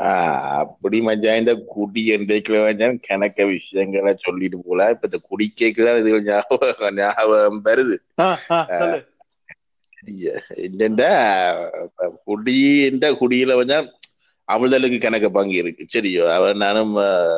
ஆஹ் அப்படி மச்சான் இந்த குடி என்றைக்குல மச்சான் கணக்க விஷயங்களை சொல்லிட்டு போல இப்ப இந்த குடி கேக்குதான் இது ஞாபகம் ஞாபகம் வருது ஆ, ஆ, சொல்லு என்னண்டா குடி என்ற குடியில மச்சான் அமிழ்தலுக்கு கணக்க பங்கு இருக்கு சரியோ அவன் நானும்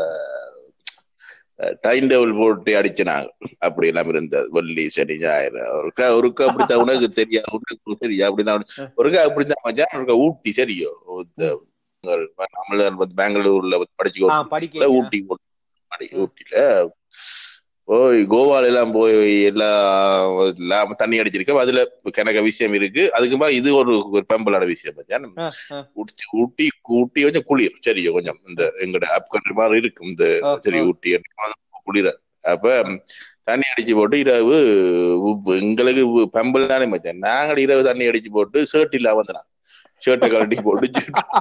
டைம் டேபிள் போட்டு அடிச்சினாங்க அப்படி எல்லாம் இருந்தது வெள்ளி சனி ஞாயிறு ஒருக்கா ஒருக்கா அப்படித்தான் உனக்கு தெரியாது உனக்கு தெரியும் அப்படின்னா ஒருக்கா அப்படித்தான் மச்சான் ஒருக்கா ஊட்டி சரியோ இந்த உங்கள் தமிழர் வந்து பெங்களூர்ல வந்து படிச்சு ஆ, படிக்க ஊட்டி படி ஊட்டில போய் கோவால எல்லாம் போய் எல்லாம் எல்லாம் தண்ணி அடிச்சிருக்கோம் அதுல கணக்க விஷயம் இருக்கு அதுக்கு மேல இது ஒரு ஒரு பெம்பலான விஷயம் மச்சான் ஆ, ஆ. ஊட்டி ஊட்டி ஊட்டி கொஞ்சம் குளிர் சரியோ கொஞ்சம் இந்த எங்கட அப் கண்ட்ரி மாதிரி இருக்கும் இந்த ஆ, சரி ஆ. ஊட்டி குளிர அப்ப தண்ணி அடிச்சு போட்டு இரவு உப்பு- எங்களுக்கு பெம்பல் தானே மச்சான் நாங்கள் இரவு தண்ணி அடிச்சு போட்டு ஷர்ட் இல்லாம வந்தோம் ஷர்ட்டை கழட்டி போட்டு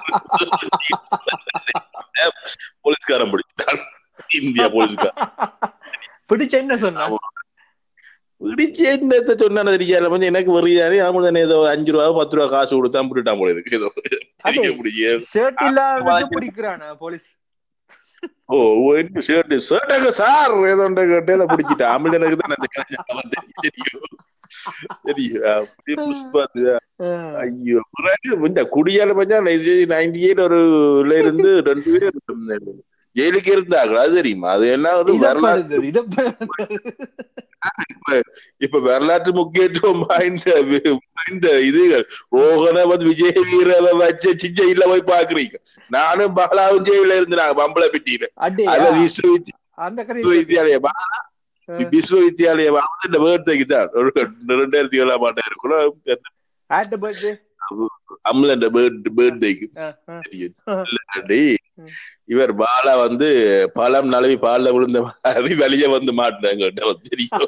போலீஸ்காரன் பிடிச்சிட்டான் இந்தியா போலீஸ்காரன் பிடிச்ச என்ன சொன்னா பிடிச்ச என்னத்த சொன்னா தெரியாது கொஞ்சம் எனக்கு வெறியாரு அவங்க தானே ஏதோ அஞ்சு ரூபா பத்து ரூபா காசு கொடுத்தா விட்டுட்டான் போல இருக்கு ஏதோ அடே பிடிக்க முடியாது ஷர்ட் இல்லாததுக்கு பிடிக்கிறானா போலீஸ் ஓ ஒயிட் ஷர்ட் ஷர்ட்டாங்க சார் ஏதோ ஒன்றை கேட்டு அதை பிடிச்சிட்டா அமிழ்தனுக்கு தான் அந்த கல்யாணம் தெரியும் தெரியும் அப்படி புஷ்பா அது. ஆ. ஐயோ பிறகு இந்த குடியால பஞ்சா நைன்டி எயிட் ஒரு ல இருந்து ரெண்டு பேர் ஜெயிலுக்கு இருந்தாங்க அது தெரியுமா அது என்ன ஒரு இதப்ப வரலாற்று இருந்தது, இதப்ப இருந்தது. இப்ப வரலாற்று முக்கியத்துவம் வாய்ந்த வி- வாய்ந்த இதுகள் ரோகண வந்து விஜய் வீரவை வச்சு சிச்சையில போய் பாக்குறீங்க நானும் பாலாவும் ஜெயில இருந்தாங்க பம்பளை பெட்டியில அடே, அது ஆ, விஸ்வவித்யா அந்த கதை விஸ்வவித்யாலய ஆ. விஸ்வவித்யாலயம் வந்து பேர்த்டேக்கு தான் ஒரு ரெண்டாயிரத்தி ஏழாம் ஆண்டு இருக்கும் At the birthday. அம்லண்ட பேர்த்டேக்கு ஆ, ஆ. தெரியும் ஆ. இல்லாட்டி இவர் பாலா வந்து பழம் நழுவி பால்ல விழுந்த மாதிரி வெளியே வந்து மாட்டினாங்க தெரியும்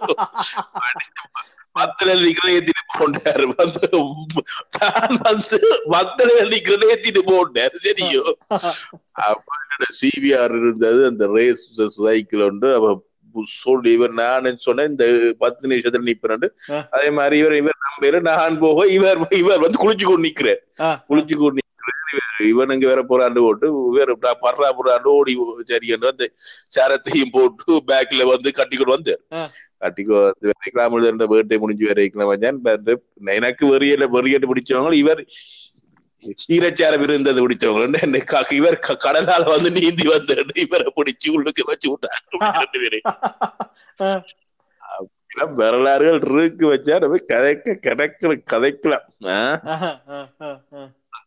மத்தல நிக்கிறேத்திட்டு போட்டாரு வந்து தான் வந்து மத்தல நிக்கிறேத்திட்டு போட்டாரு சரியோ அப்ப என்னோட சிபிஆர் இருந்தது அந்த ரேஸ் சைக்கிள் உண்டு அவ சொல்லி இவர் நான் சொன்னேன் இந்த பத்து நிமிஷத்துல நிப்பேன் ஆ. அதே மாதிரி இவர் இவர் நம்பரு நான் போக இவர் இவர் வந்து குளிச்சு கொண்டு நிக்கிறேன் ஆ, குளிச்சு கொண்டு நிக்கிறேன் இவர் இவன் இங்க வேற போறாண்டு போட்டு இவர் பர்றா போறாண்டு ஓடி சரி என்று வந்து சேரத்தையும் போட்டு பேக்ல வந்து கட்டிக்கொண்டு வந்தார் ஆ. கட்டிக்கோ வரைக்கலாம் என்ற பேர்டே முடிஞ்சு வரைக்கலாம் வந்தான் but எனக்கு வெறியல வெறியட்டு பிடிச்சவங்க இவர் ஈரச்சாரம் இருந்தது பிடிச்சவங்க என்னை க- இவர் க- கடலால வந்து நீந்தி வந்து இவரை பிடிச்சு உள்ளுக்கு வச்சு விட்டார் ரெண்டு பேரையும் ஆ. எல்லாம் வரலாறுகள் இருக்கு வச்சா நம்ம கதைக்க கிடைக்கல கதைக்கலாம் ஆ? ஆஹா, ஆ, ஆ, ஆ.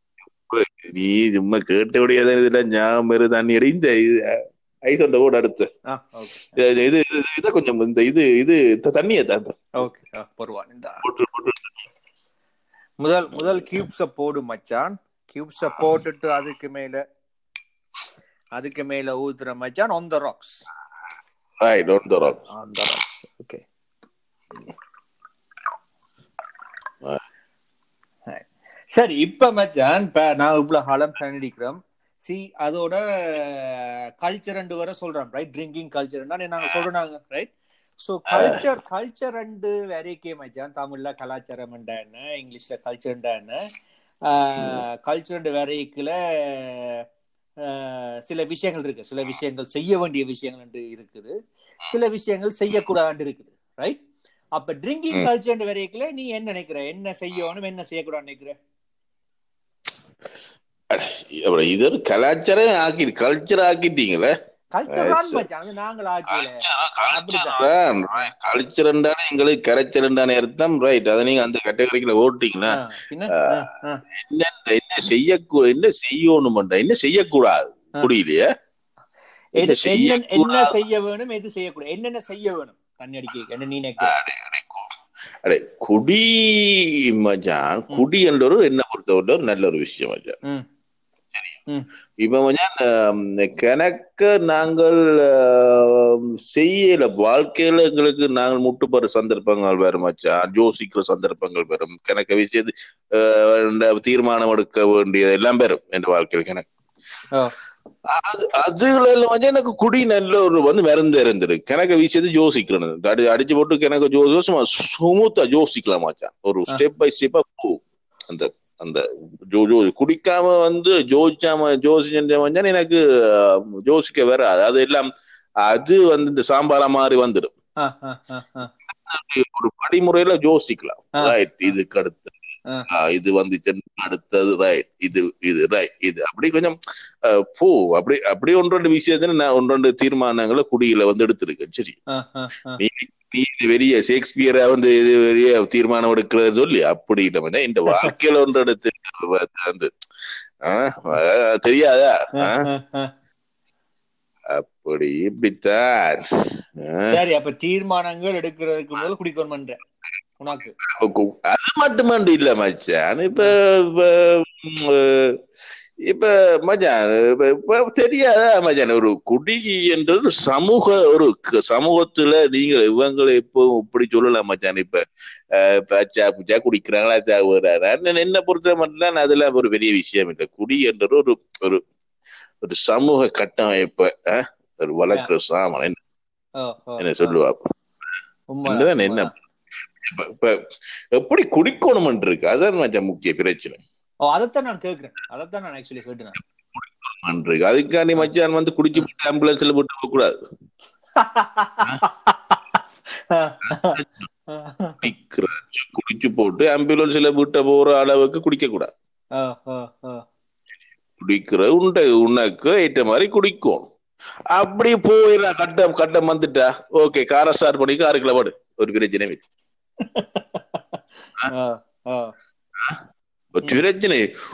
நீ சும்மா கேட்டபடியே இதுல ஞாபகம் வருது தண்ணி அடி இந்த ஐஸ் ஒன்ற கூட அடுத்து ஆ, okay. இது இது இது- இதை கொஞ்சம் இந்த இது இது த- தண்ணியை தான் Okay, ஆ, பொறுவான் இந்த போட்டு போட்டு முதல் முதல் கியூப்ஸ போடு மச்சான் கியூப்ஸ போட்டுட்டு அதுக்கு மேல அதுக்கு மேல ஊத்துற மச்சான் on the rocks right one தரோம் on the rocks okay சரி இப்ப மச்சான் இப்ப நான் இவ்வளவு காலம் சண்டிக்கிறோம் சி அதோட கல்ச்சர் ரெண்டு வரை சொல்றோம் ரைட் ட்ரிங்கிங் கல்ச்சர் நாங்க சொல்றாங்க ரைட் சோ கல்ச்சர் கல்ச்சர் ரெண்டு வரைக்கே மச்சான் தமிழ்ல கலாச்சாரம் என்ன இங்கிலீஷ்ல கல்ச்சர் என்ன கல்ச்சர் ரெண்டு வரைக்குல சில விஷயங்கள் இருக்கு சில விஷயங்கள் செய்ய வேண்டிய விஷயங்கள் ரெண்டு இருக்குது சில விஷயங்கள் செய்யக்கூடாது இருக்குது ரைட் அப்ப ட்ரிங்கிங் ம். கல்ச்சர் வரைக்குல நீ என்ன நினைக்கிற என்ன செய்யணும் என்ன செய்யக்கூடாது நினைக்கிற அப்புறம் இது ஒரு கலாச்சாரம் ஆக்கி கல்ச்சர் ஆக்கிட்டீங்களே கல்ச்சர் தான் மச்சான் அது நாங்கள் ஆக்கல அப்படிதான். கல்ச்சர் என்றாலே எங்களுக்கு கரைச்சல் என்றானே அர்த்தம் ரைட் அதை நீங்க அந்த கேட்டகரிக்குள்ள ஓட்டிங்கன்னா ஆ, பின்ன ஆ, ஆ. என்ன என்ன செய்யக்கூ என்ன செய்யணும்டா என்ன செய்யக்கூடாது ஆ. புரியலையே எது- என்ன என்ன செய்யக்கூடாது? என்ன செய்ய வேணும் எது செய்யக்கூடாது என்னென்ன செய்ய வேணும் தண்ணி அடிக்க என்ன நீ நினைக்கிற அடே குடி மச்சான் குடி என்ற ஒரு என்ன பொறுத்தவரை ஒரு நல்ல ஒரு விஷயம் மச்சான் ம். ம். இப்ப மச்சான் ஆம், கணக்க நாங்கள் ஆம், செய்யல வாழ்க்கையில எங்களுக்கு நாங்கள் முட்டுப்படுற சந்தர்ப்பங்கள் வரும் மச்சான் யோசிக்கிற சந்தர்ப்பங்கள் வரும் கணக்க விஷயத்து ஆஹ், தீர்மானம் எடுக்க வேண்டியது எல்லாம் பெறும் என் வாழ்க்கையில் கணக்கு ஓ. அது அதுல வந்து எனக்கு குடி நல்ல ஒரு வந்து மருந்து இருந்திருக்கு கிணக்க வீசியது யோசிக்கிறேன் அடி அடிச்சு போட்டு கிணக்க ஜோசி சும்மா ஸ்மூத்தா யோசிக்கலாம் மச்சான் ஒரு ஆ. ஸ்டெப் பை ஸ்டெப்பா போ அந்த அந்த ஜோ ஜோ குடிக்காம வந்து ஜோசிச்சாம ஜோசிச்ச மச்சான் எனக்கு அஹ், ஜோசிக்க வராது அது எல்லாம் அது வந்து இந்த சாம்பாரா மாதிரி வந்துடும் ஆ, ஆ, ஆ, ஆ. ஒரு படிமுறையில யோசிக்கலாம் ஆ. ரைட் இதுக்கு அடுத்து ஆ. ஆ, இது வந்துச்சு அடுத்தது ரைட் இது இது ரைட் இது அப்படி கொஞ்சம் அஹ், போ அப்படி அப்படி ஒன்று ரெண்டு விஷயத்துல நான் ஒன்று ரெண்டு தீர்மானங்களை குடியில வந்து எடுத்திருக்கேன் சரி ஆ, ஆ, ஆ. நீ நீ இது பெரிய ஷேக்ஸ்பியரா வந்து இது பெரிய தீர்மானம் எடுக்கிறது சொல்லி அப்படி இல்லை மச்சான். இந்த வாழ்க்கையில ஒன்று எடுத்து வந்து ஆ, ஆ, தெரியாதா ஆ, ஆ? ஆ, ஆ. அப்படி இப்படித்தான் ஆ. சரி அப்ப தீர்மானங்கள் எடுக்கிறதுக்கு முதல்ல குடிக்கணும்ன்ற உனக்கு கு- அது மட்டுமண்டு இல்ல மச்சான் இப்ப இப்ப உம், இப்ப மச்சான் இப்ப இப்ப தெரியாதா மச்சான் ஒரு குடி என்றது சமூக ஒரு க- சமூகத்துல நீங்க இவங்களை இப்போ இப்படி சொல்லலாம் மச்சான் இப்ப அஹ், இப்ப அச்சா புச்சா குடிக்கிறாங்களா அச்சா போறாரா என்ன பொறுத்த மட்டும் அதுல ஒரு பெரிய விஷயம் இல்லை குடி என்றது ஒரு ஒரு ஒரு சமூக கட்டமைப்பு அஹ், ஒரு வளர்க்கிற சாமன் என்ன ஓ, ஓ, என்ன ஓ. சொல்லுவா உண்மைதான், என்னதான் என்ன உண்மைதான். இப்ப இப்ப எப்படி குடிக்கணும் இருக்கு அதான் மச்சான் முக்கிய பிரச்சனை ஓ அதைத்தான் நான் கேக்குறேன் அதைத்தான் நான் ஆக்சுவலி கேட்டேன் இருக்கு அதுக்காண்டி மச்சான் வந்து குடிச்சு போட்டு ஆம்புலன்ஸ்ல போட்டு போக கூடாது குடிக்கிற- குடிச்சு போட்டு ஆம்புலன்ஸ்ல விட்ட போற அளவுக்கு குடிக்க கூடாது ஓ, ஓ, ஓ. குடிக்கிற உண்டை உனக்கு ஏற்ற மாதிரி குடிக்கும் அப்படி போயிடா கட்டம் கட்டம் வந்துட்டா ஓகே காரை ஸ்டார்ட் பண்ணி காருக்குள்ள பாடு ஒரு பிரச்சனை இல்லை. ஓ, ஓ. ஒரு பிரச்சனை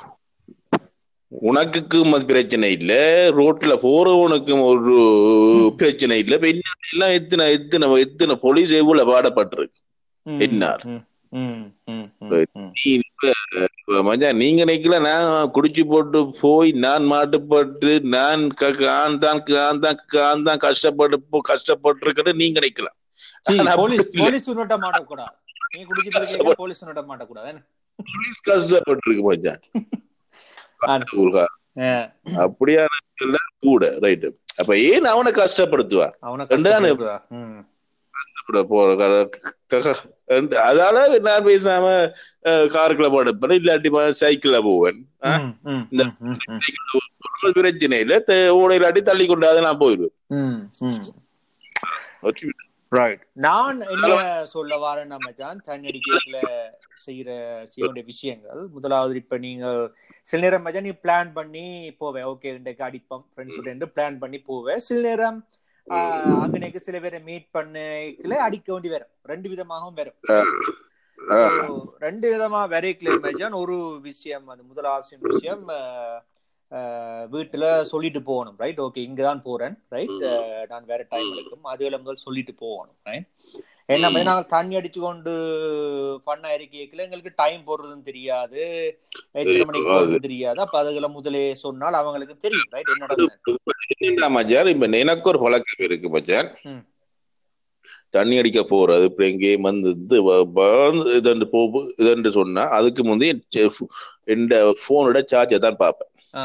உனக்கு பிரச்சனை இல்ல ரோட்ல போறவனுக்கும் ஒரு பிரச்சனை இல்ல இப்ப என்ன எல்லாம் எத்தனை எத்தனை எத்தனை போலீஸ் எவ்வளவு பாடப்பட்டிருக்கு ம், என்னார்? ம், ம், ம், ம், ம். நீ இப்ப இப்ப மச்சான் நீங்க நினைக்கல நான் குடிச்சு போட்டு போய் நான் மாட்டுப்பட்டு நான் க- நான் தான் நான் தான் நான் தான் கஷ்டப்பட்டு போ- கஷ்டப்பட்டு இருக்கேன்னு நீங்க நினைக்கலாம் சீ, ஆனா போலீஸ் அப்படி இல்ல. போலீஸ் உன்னோட்ட மாட்டக்கூடாது நீ குடிச்சிட்டு இருக்கீங்க போலீஸ் உன்னோட்ட மாட்டக்கூடாது என்ன? போலீஸ் கஷ்டப்பட்டு இருக்கு மச்சான் ஆ. ஊர்கா. ஆ, அப்படியான எல்லாம் கூட ரைட் அப்ப ஏன் அவனை கஷ்டப்படுத்துவா அவனை ரெண்டுதானே? கஷ்டப்படுத்துதா? ம். கூட போற க- க- க- அதால நான் பேசாம அஹ், காருக்குள்ள போடுப்பேன் இல்லாட்டி சைக்கிள்ல போவேன் ஆ? ம், ம், இந்த- ம், ம், ம். ஒரு பிரச்சனை இல்ல தே- ஓடையிலாட்டி தள்ளி கொண்டாது நான் போயிடுவேன் ம், ம். வச்சு ரைட் நான் என்ன சொல்ல வரேன்னா மச்சான் தன்னடிக்கையில செய்யற செய்ய வேண்டிய விஷயங்கள் முதலாவது இப்ப நீங்க சில நேரம் மச்சான் நீ பிளான் பண்ணி போவே ஓகே இன்றைக்கு அடிப்போம் ஃப்ரெண்ட்ஸ் பிளான் பண்ணி போவேன் சில நேரம் ஆஹ், அங்கனைக்கு சில பேரை மீட் பண்ணல அடிக்க வேண்டி வரும் ரெண்டு விதமாகவும் வரும் So, ரெண்டு விதமா வரைக்கல மச்சான் ஒரு விஷயம் அது முதலாவது விஷயம் ஆஹ், ஆஹ், வீட்டுல சொல்லிட்டு போகணும் ரைட் ஓகே இங்கதான் போறேன் ரைட் நான் வேற டைம் எடுக்கும் அதுல முதல் சொல்லிட்டு போகணும் ரைட் என்ன மாதிரி நாங்க தண்ணி அடிச்சு கொண்டு ஃபன்னா இருக்கல எங்களுக்கு டைம் போடுறதுன்னு தெரியாது எத்தனை மணிக்கு போறதுன்னு தெரியாது அப்ப அதுகளை முதலே சொன்னால் அவங்களுக்கு தெரியும் ரைட் என்ன நடக்குது என்னடா மச்சான் இப்ப எனக்கு ஒரு பழக்கம் இருக்கு மச்சான் ம். தண்ணி அடிக்க போறது இப்ப எங்கேயும் வந்து இது வ- வ- இதண்டு போ இதண்டு சொன்னா அதுக்கு முந்தைய இந்த போனோட சார்ஜை தான் பார்ப்பேன் ஆ.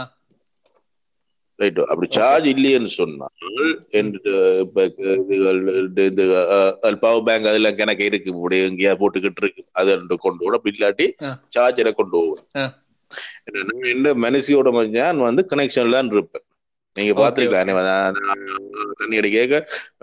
ரைட் அப்படி சார்ஜ் இல்லையேன்னு சொன்னால் என்று இப்ப இதுகள் இந்த பவர் பேங்க் அதெல்லாம் கணக்கு இருக்கு இப்படி எங்கேயா போட்டுக்கிட்டு இருக்கு அது ரெண்டு கொண்டு போட அப்படி இல்லாட்டி ஆ. சார்ஜரை கொண்டு போவேன் ஆ. என்னன்னா, இந்த மனசியோட மச்சான் வந்து கனெக்ஷன்ல இருப்பேன் நீங்க Okay, பாத்துருக்கலாம் தண்ணி அடிக்க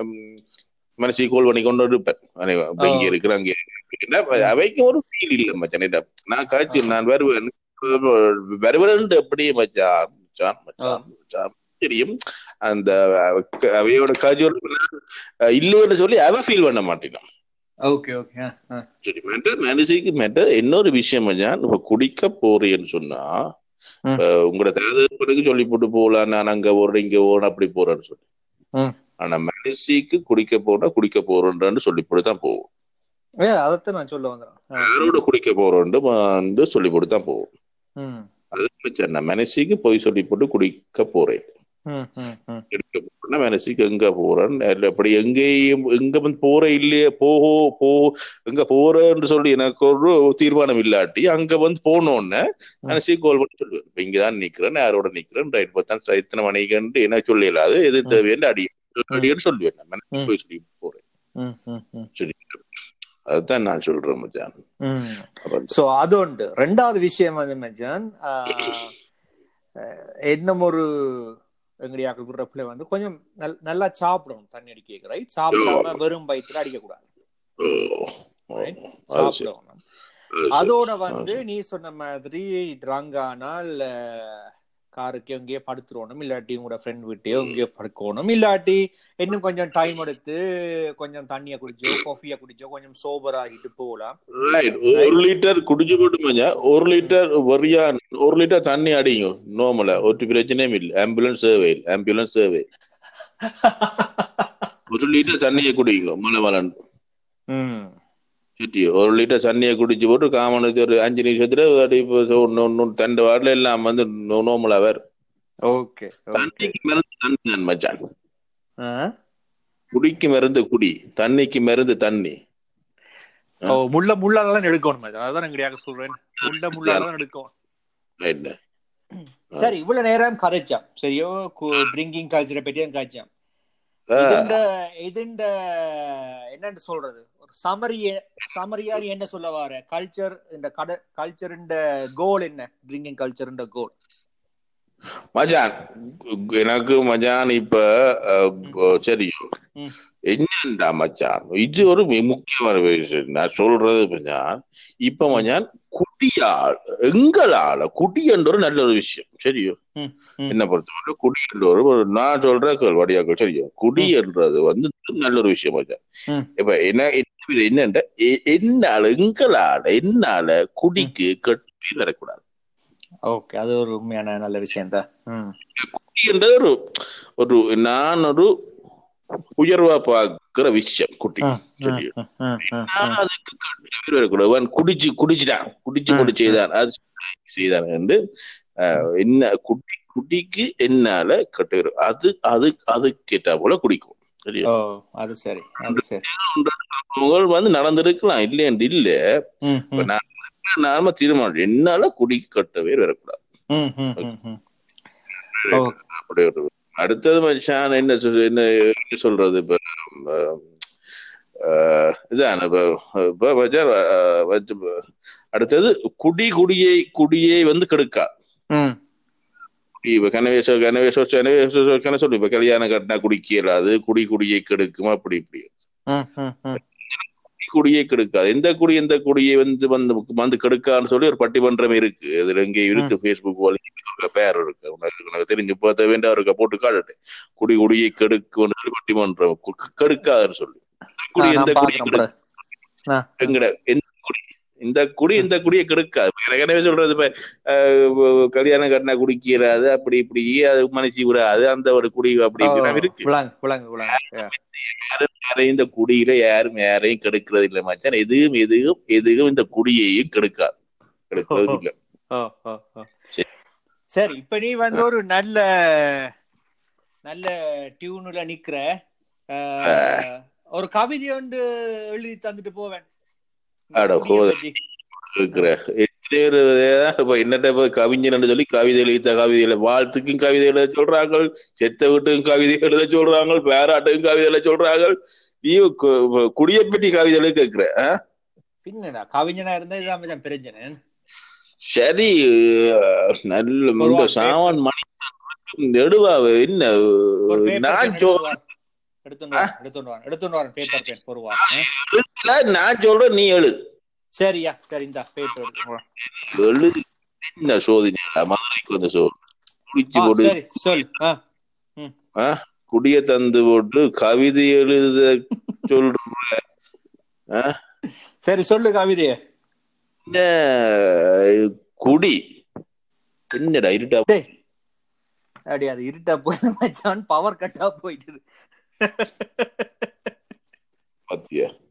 மனசி கோல் பண்ணி கொண்டு இருப்பேன் அனை- இப்ப இங்க Oh. இருக்கிற அங்க இருக்கிற. அவைக்கும் ஒரு ஃபீல் இல்ல மச்சான் என்ன. நான் காய்ச்சி நான் வருவேன் வருவேன் அப்படியே மச்சான் மச்சான் மச்சான் மச்சான் தெரியும் அந்த அஹ், அவையோட காஜுவல் இல்லைன்னு சொல்லி அவ ஃபீல் பண்ண மாட்டேங்கான் ஓகே ஓகே சரி மேட்டர் மனசுக்கு மேட்டர் இன்னொரு விஷயம் மச்சான் இப்ப குடிக்க போறேன்னு சொன்னா ம். அஹ், உங்களோட தேவைப்படுக்கு சொல்லி போட்டு போகலாம் நான் அங்க போறேன் இங்க போறேன் அப்படி போறேன்னு சொல்லி ம். ஆனா மனசுக்கு குடிக்க போனா குடிக்க போறோன்றான்னு சொல்லி போட்டு தான் போவோம் ஏ அதைத்தான் நான் சொல்ல வந்துடுறேன் யாரோட குடிக்க போறோன்னு வந்து சொல்லி போட்டு தான் போவோம் ம் அது மச்சான் நான் மனசுக்கு போய் சொல்லி போட்டு குடிக்க போறேன் ம் ம் ம் எடுக்க போறேன்னா மனசுக்கு எங்க போறேன் இல்ல அப்படி எங்கேயும் எங்க வந்து போற இல்லையே போகோ போ எங்க போறேன்னு சொல்லி எனக்கு ஒரு தீர்மானம் இல்லாட்டி அங்க வந்து போனோன்னு மனசுக்கு கோல் பண்ணி சொல்லுவேன் இப்ப இங்கதான் நிக்கிறேன் யாரோட நிக்கிறேன் ரைட் பார்த்தா இத்தனை மணிக்கு என்ன சொல்லலாது எது தேவைன்னு அடி அடின்னு சொல்லுவேன் நான் மனசுக்கு போய் சொல்லி போறேன் ம் ம் ம் சரி அதுதான் நான் சொல்றேன் மச்சான் ம் அப்ப சோ அது உண்டு ரெண்டாவது விஷயம் வந்து மச்சான் ஆஹ், அஹ், இன்னும் ஒரு எங்கடியாக்கள் விடுற பிள்ளை வந்து கொஞ்சம் நல்- நல்லா சாப்பிடணும் தண்ணி அடிக்க ரைட் சாப்பிடாம வெறும் வயிற்றுல அடிக்க கூடாது ஓ, ஓ, Right. அது சரி, சாப்பிடணும் அது சரி. அதோட வந்து நீ சொன்ன மாதிரி ட்ரங்க் ஆனால் காருக்கு எங்கேயோ படுத்துறணும் இல்லாட்டி உங்களோட ஃப்ரெண்ட் வீட்டையோ எங்கேயோ படுக்கணும் இல்லாட்டி இன்னும் கொஞ்சம் டைம் எடுத்து கொஞ்சம் தண்ணிய குடிச்சோ காஃபியா குடிச்சோ கொஞ்சம் சோபர் ஆகிட்டு போகலாம் Right. ஒரு லிட்டர் குடிச்சு போட்டு மச்சான் ஒரு லிட்டர் வரியா ஒரு லிட்டர் தண்ணி அடிங்க நோமல ஒரு பிரச்சனையும் இல்லை ஆம்புலன்ஸ் சேவை இல்லை ஆம்புலன்ஸ் சேவை ஒரு லிட்டர் தண்ணியை குடிங்க மலை மலன் ம் சுற்றி ஒரு லிட்டர் தண்ணியை குடிச்சு போட்டு காமனுக்கு ஒரு அஞ்சு நிமிஷத்துல அப்படி இப்போ சொ- ஒண்ணு- ஒண்ணு தண்டு வாரில் எல்லாம் வந்து நோமலா வேற ஓகே ஓகே தண்ணிக்கு மருந்து தண்ணி தான் மச்சான் குடிக்கு மருந்து குடி தண்ணிக்கு மருந்து தண்ணி ஓ முள்ள முள்ளாலாம் எடுக்கணும் மச்சான். அதான் எங்கடியாக சொல்றேன் முள்ள முள்ளாலாம் எடுக்கணும் Right. சரி இவ்வளவு நேரம் கதைச்சான் சரியோ ட்ரிங்கிங் கல்ச்சரை பற்றியும் கதைச்சான் ஆ, இதுண்ட இதுண்ட என்னன்னு சொல்றது ஒரு சமரிய சமரியா நீ என்ன சொல்ல வர கல்ச்சர் இந்த கட கல்ச்சர் கோல் என்ன ட்ரிங்கிங் கல்ச்சர் கோல் மச்சான் எனக்கு மச்சான் இப்ப அஹ், சரியோ ம். என்னண்டா மச்சான் இது ஒரு மி- முக்கியமான விஷயம் நான் சொல்றது மச்சான் இப்ப மச்சான் குடியால் எங்களால குடி என்ற ஒரு நல்ல ஒரு விஷயம் சரியோ ம், ம். என்ன பொறுத்தவரை குடி என்ற ஒரு ஒரு- நான் சொல்ற கேள்வடியாக்கள் சரியோ குடி என்றது வந்து நல்ல ஒரு விஷயம் மச்சான் ம். இப்ப என்ன என்ன- என்னண்டா எ- என்னால எங்களால என்னால குடிக்கு கட்டு வரக்கூடாது ஓகே அது ஒரு உண்மையான நல்ல விஷயம் தான் குடி என்றது ஒரு ஒரு நான் ஒரு உயர்வா பார்க்கிற விஷயம் குட்டி சரியோ நான் அதுக்கு கட்டு பேர் வரக்கூடாது அவன் குடிச்சு குடிச்சுட்டான் குடிச்சு ம், கொண்டு செய்தான் அது செய்தான் என்று அஹ், என்ன குட்டி குட்டிக்கு என்னால கட்டு பேர் அது அது அதுக்கேற்றா போல குடிக்கும் சரியா ஓ அது சரி அது சரி அவங்க வந்து நடந்திருக்கலாம் இல்லையன்று இல்ல ம், இப்ப ம், நான் நாம தீர்மானம் என்னால குடிக்கு கட்ட பேர் வரக்கூடாது ம், ம், ம், ம். ஓ அப்படி ஒரு அடுத்தது மச்சான் என்ன சொல் என்ன என்ன சொல்றது இப்ப அஹ், அஹ், இதான் இப்ப இப்ப மச்சான், அஹ், வச்சு- அடுத்தது குடி குடியை குடியை வந்து கெடுக்கா ம் இப்ப கனவேச கனவேச கனவேச கன சொல்லு இப்ப கல்யாணம் கட்டினா குடிக்கிறாது குடி குடியை கெடுக்குமா அப்படி இப்படி ம், ம், ம். குடி குடியை கெடுக்காது எந்த குடி எந்த குடியை வந்து வந்து வந்து கெடுக்கான்னு சொல்லி ஒரு பட்டிமன்றம் இருக்கு அதுல எங்க இருக்கு ஃபேஸ்புக் வழி பேர் இருக்கு உனக்கு உனக்கு தெரிஞ்சு பார்த்த வேண்டாம் இருக்கா போட்டு காட்டுட்டு குடி குடியை கெடுக்கும்னு சொல்லி பட்டிமன்றம் கு- கெடுக்காதுன்னு சொல்லி இந்த குடி நான் எந்த குடியை பாக்குறேன் கெடுக்கு அப்புறம். ஆ. எங்கட எந்த குடி இந்த குடி இந்த குடியை கெடுக்காது இப்ப எனக்கு எனவே சொல்றது இப்ப அஹ், கல்யாணம் கட்டினா குடிக்கிறாது அப்படி இப்படி அது மனுஷி விடாது அந்த ஒரு குடி அப்படி ஓ, இப்படி இருக்கு விளங்கு விளங்கு விளங்கு Yeah. யாரும் யாரையும் இந்த குடியில யாரும் யாரையும் கெடுக்கிறது இல்ல மச்சான் எதுவும் எதுவும் எதுவும் இந்த குடியையும் கெடுக்காது கெடுக்கிறது இல்ல ஓ, ஓ, ஓ. சரி. சரி இப்ப நீ வந்து ஒரு நல்ல நல்ல டியூன்ல நிக்கிற அஹ், ஒரு கவிதை ஒன்று எழுதி தந்துட்டு போவேன் அட, குடியை போதும். பத்தி. இருக்கிற எத்தனை பேர் ஏதாவது இப்ப என்னட்ட இப்ப கவிஞர்னு சொல்லி கவிதை எழுத கவிதையில வாழ்த்துக்கும் கவிதை எழுத சொல்றாங்க செத்த வீட்டுக்கும் கவிதை எழுத சொல்றாங்க பேராட்டுக்கும் கவிதை எழுத சொல்றாங்க நீ கு- குடியை பற்றி கவிதை எழுத கேக்குற ஆ? பின்னடா கவிஞனா இருந்தா இதான் மச்சான் பிரச்சனை சரி அஹ், நல்ல ஒரு இந்த வா- சாமான் மணி நெடுவா என்ன ஒரு பேப்பர் நான் பென் சொ எடுத்துட்டு வா எடுத்துட்டு வா எடுத்துட்டு வா பேப்பர் பென் ஒரு வா ஆ? எழுதுல, நான் சொல்றேன் நீ எழுது சரியா சரி இந்த பேப்பர் எடுத்து வா. எழுது என்ன சோதனை மதுரைக்கு வந்து சோறு குடிச்சு ஆ, போட்டு சரி சொல் ஆ ஆ, குடிய தந்து போட்டு கவிதை எழுத சொல்ற ஆ, சரி சொல்லு கவிதைய என்ன குடி என்னடா இருட்டா டேய் அடி அது இருட்டா போய் மச்சான் பவர் கட்டா போயிட்டு பாத்தியா